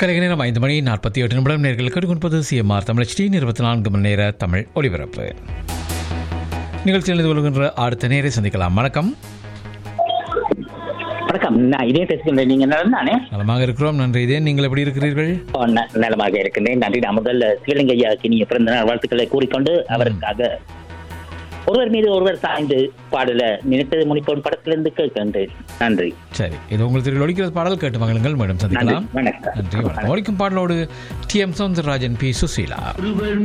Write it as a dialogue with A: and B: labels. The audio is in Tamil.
A: கலைக நேரம் ஐந்து மணி நாற்பத்தி எட்டு நிமிடம் நேர்கள் கேட்டுக்கொண்டிருப்பது சிஎம்ஆர் தமிழ் டி இருபத்தி நான்கு மணி நேர தமிழ் ஒலிபரப்பு நிகழ்ச்சியில் இணைந்து கொள்கின்ற அடுத்த நேரை சந்திக்கலாம் வணக்கம்
B: வணக்கம் நான் இதே பேசுகின்றேன் நீங்க நலம் தானே
A: நலமாக இருக்கிறோம் நன்றி இதே நீங்கள் எப்படி இருக்கிறீர்கள்
B: ஓ, ந- நலமாக இருக்கின்றேன் நன்றி நான் முதல்ல சிவலிங்கையா இனிய பிறந்த நாள் வாழ்த்துக்களை கூறிக்கொண்டு அவருக்காக ஒருவர் மீது ஒருவர் சாய்ந்து பாடல நினைத்தது முனிப்போன் படத்திலிருந்து கேட்கின்றேன் நன்றி
A: சரி இது உங்களுக்கு ஒழிக்கிற பாடல் கேட்டு மகளுங்கள் மேடம்
B: நன்றி
A: சந்திக்கலாம்
B: வணக்கம்
A: நன்றி வணக்கம் ஒழிக்கும் பாடலோடு T M Soundararajan P Susheela